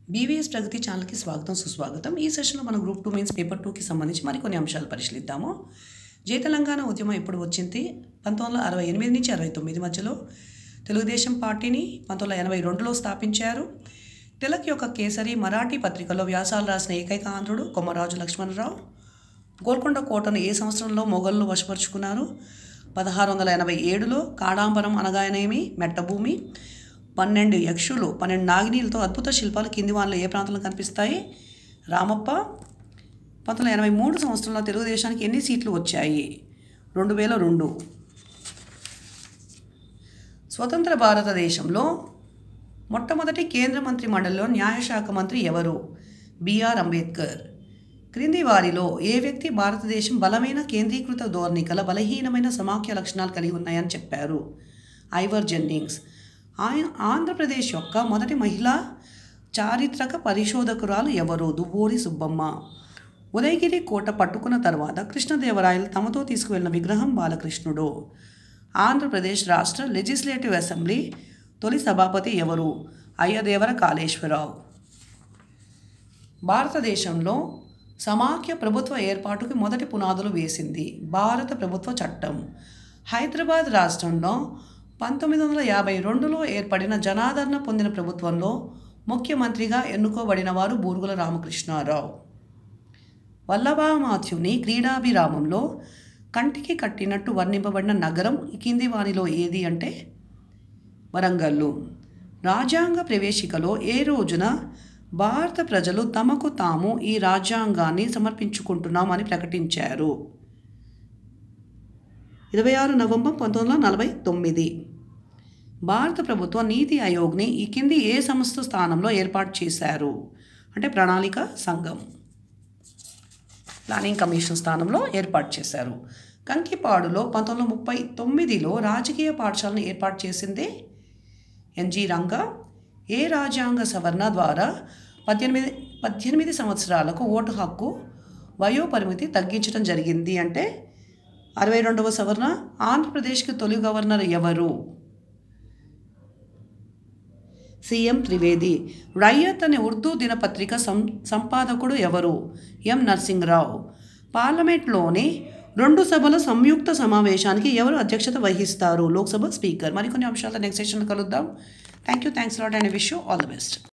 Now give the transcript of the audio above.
BVS ప్రగతి ఛానల్కి స్వాగతం సుస్వాగతం ఈ సెషన్లో మనం గ్రూప్ టూ మీన్స్ పేపర్ టూకి సంబంధించి మరికొన్ని అంశాలు పరిశీలిద్దాము జయ తెలంగాణ ఉద్యమం ఎప్పుడు వచ్చింది పంతొమ్మిది వందల అరవై ఎనిమిది నుంచి అరవై తొమ్మిది మధ్యలో తెలుగుదేశం పార్టీని పంతొమ్మిది వందల ఎనభై రెండులో స్థాపించారు తిలక్ యొక్క కేసరి మరాఠీ పత్రికలో వ్యాసాలు రాసిన ఏకైక ఆంధ్రుడు కొమ్మరాజు లక్ష్మణరావు గోల్కొండ కోటను ఏ సంవత్సరంలో మొఘళ్ళు వశపరుచుకున్నారు పదహారు వందల ఎనభై ఏడులో కాడాంబరం అనగానేమి మెట్టభూమి పన్నెండు యక్షులు పన్నెండు నాగినీలతో అద్భుత శిల్పాలు కింది వాళ్ళలో ఏ ప్రాంతంలో కనిపిస్తాయి రామప్ప పంతొమ్మిది వందల ఎనభై మూడు సంవత్సరంలో తెలుగుదేశానికి ఎన్ని సీట్లు వచ్చాయి రెండు వేల రెండు స్వతంత్ర భారతదేశంలో మొట్టమొదటి కేంద్ర మంత్రి మండలిలో న్యాయశాఖ మంత్రి ఎవరు బిఆర్ అంబేద్కర్ క్రింది వారిలో ఏ వ్యక్తి భారతదేశం బలమైన కేంద్రీకృత ధోరణి గల బలహీనమైన సమాఖ్య లక్షణాలు కలిగి ఉన్నాయని చెప్పారు ఐవర్ జెన్నింగ్స్ ఆయ- ఆంధ్రప్రదేశ్ యొక్క మొదటి మహిళా చారిత్రక పరిశోధకురాలు ఎవరు దువ్వూరి సుబ్బమ్మ ఉదయగిరి కోట పట్టుకున్న తర్వాత కృష్ణదేవరాయలు తమతో తీసుకువెళ్ళిన విగ్రహం బాలకృష్ణుడు ఆంధ్రప్రదేశ్ రాష్ట్ర లెజిస్లేటివ్ అసెంబ్లీ తొలి సభాపతి ఎవరు అయ్యదేవర కాళేశ్వరరావు భారతదేశంలో సమాఖ్య ప్రభుత్వ ఏర్పాటుకి మొదటి పునాదులు వేసింది భారత ప్రభుత్వ చట్టం హైదరాబాద్ రాష్ట్రంలో పంతొమ్మిది వందల యాభై రెండులో ఏర్పడిన జనాదరణ పొందిన ప్రభుత్వంలో ముఖ్యమంత్రిగా ఎన్నుకోబడిన వారు బూరుగుల రామకృష్ణారావు వల్లభామాత్యుని క్రీడాభిరామంలో కంటికి కట్టినట్టు వర్ణింపబడిన నగరం ఈ కింది వానిలో ఏది అంటే వరంగల్లు రాజ్యాంగ ప్రవేశికలో ఏ రోజున భారత ప్రజలు తమకు తాము ఈ రాజ్యాంగాన్ని సమర్పించుకుంటున్నామని ప్రకటించారు ఇరవై ఆరు నవంబర్ పంతొమ్మిది వందల నలభై తొమ్మిది భారత ప్రభుత్వ నీతి ఆయోగ్ని ఈ కింది ఏ సంస్థ స్థానంలో ఏర్పాటు చేశారు అంటే ప్రణాళిక సంఘం ప్లానింగ్ కమిషన్ స్థానంలో ఏర్పాటు చేశారు కంకిపాడులో పంతొమ్మిది వందల ముప్పై తొమ్మిదిలో రాజకీయ పాఠశాలను ఏర్పాటు చేసింది ఎన్జి రంగా ఏ రాజ్యాంగ సవరణ ద్వారా పద్దెనిమిది పద్దెనిమిది సంవత్సరాలకు ఓటు హక్కు వయోపరిమితి తగ్గించడం జరిగింది అంటే అరవై రెండవ సవరణ ఆంధ్రప్రదేశ్కి తొలి గవర్నర్ ఎవరు సీఎం త్రివేది రయ్యత్ అనే ఉర్దూ దినపత్రిక సం సంపాదకుడు ఎవరు ఎం నరసింహరావు పార్లమెంట్లోని రెండు సభల సంయుక్త సమావేశానికి ఎవరు అధ్యక్షత వహిస్తారు లోక్సభ స్పీకర్ మరికొన్ని అంశాలతో నెక్స్ట్ సెషన్ కలుద్దాం thank you thanks lot and wish you all the best